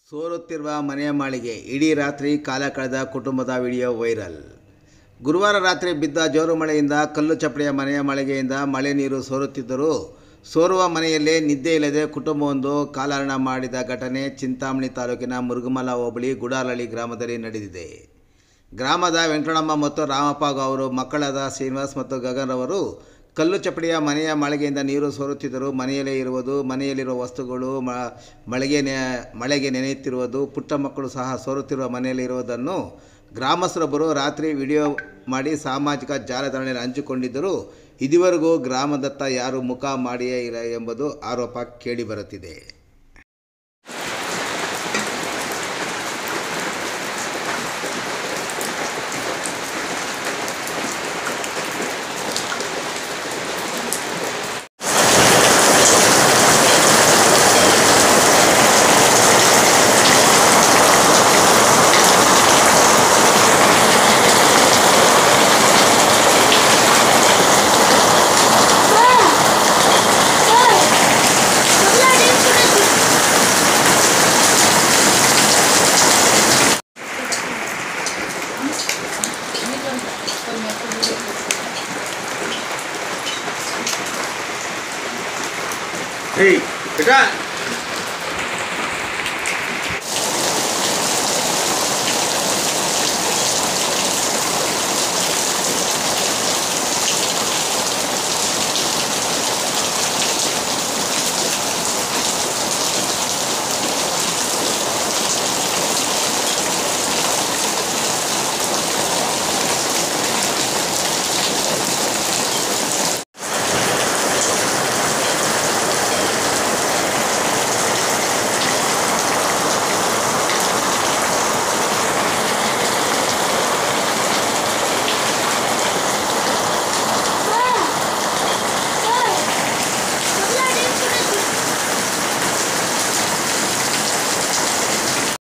ಸೋರುತ್ತಿರುವ ಮನೆಯ ಮಾಳಿಗೆ ಇಡೀ ರಾತ್ರಿ ಕಾಲ ಕಳೆದ ಕುಟುಂಬದ ವಿಡಿಯೋ ವೈರಲ್ ಗುರುವಾರ ರಾತ್ರಿ ಬಿದ್ದ ಜೋರು ಮಳೆಯಿಂದ ಕಲ್ಲು ಚಪ್ಪಡಿಯ ಮನೆಯ ಮಾಳಿಗೆಯಿಂದ ಮಳೆ ನೀರು ಸೋರುತ್ತಿದ್ದರೂ ಸೋರುವ ಮನೆಯಲ್ಲೇ ನಿದ್ದೆ ಇಲ್ಲದೆ ಕುಟುಂಬವೊಂದು ಕಾಲಹರಣ ಮಾಡಿದ ಘಟನೆ ಚಿಂತಾಮಣಿ ತಾಲೂಕಿನ ಮುರುಗಮಲ ಹೋಬಳಿ ಗುಡಾಲಹಳ್ಳಿ ಗ್ರಾಮದಲ್ಲಿ ನಡೆದಿದೆ ಗ್ರಾಮದ ವೆಂಕಟಮ್ಮ ಮತ್ತು ರಾಮಪ್ಪ ಅವರು ಮಕ್ಕಳಾದ ಶ್ರೀನಿವಾಸ್ ಮತ್ತು ಗಗನ್ ಅವರು ಕಲ್ಲು ಚಪ್ಪಡಿಯ ಮನೆಯ ಮಾಳಿಗೆಯಿಂದ ನೀರು ಸೋರುತ್ತಿದ್ದರು ಮನೆಯಲ್ಲೇ ಇರುವುದು ಮನೆಯಲ್ಲಿರುವ ವಸ್ತುಗಳು ಮ ಮಳೆಗೆ ನೆ ಮಳೆಗೆ ನೆನೆಯುತ್ತಿರುವುದು ಪುಟ್ಟ ಮಕ್ಕಳು ಸಹ ಸೋರುತ್ತಿರುವ ಮನೆಯಲ್ಲಿ ಇರುವುದನ್ನು ಗ್ರಾಮಸ್ಥರೊಬ್ಬರು ರಾತ್ರಿ ವಿಡಿಯೋ ಮಾಡಿ ಸಾಮಾಜಿಕ ಜಾಲತಾಣದಲ್ಲಿ ಹಂಚಿಕೊಂಡಿದ್ದರು ಇದುವರೆಗೂ ಗ್ರಾಮದತ್ತ ಯಾರೂ ಮುಖ ಮಾಡಿಯೇ ಇಲ್ಲ ಎಂಬುದು ಆರೋಪ ಕೇಳಿಬರುತ್ತಿದೆ Hey, Petra.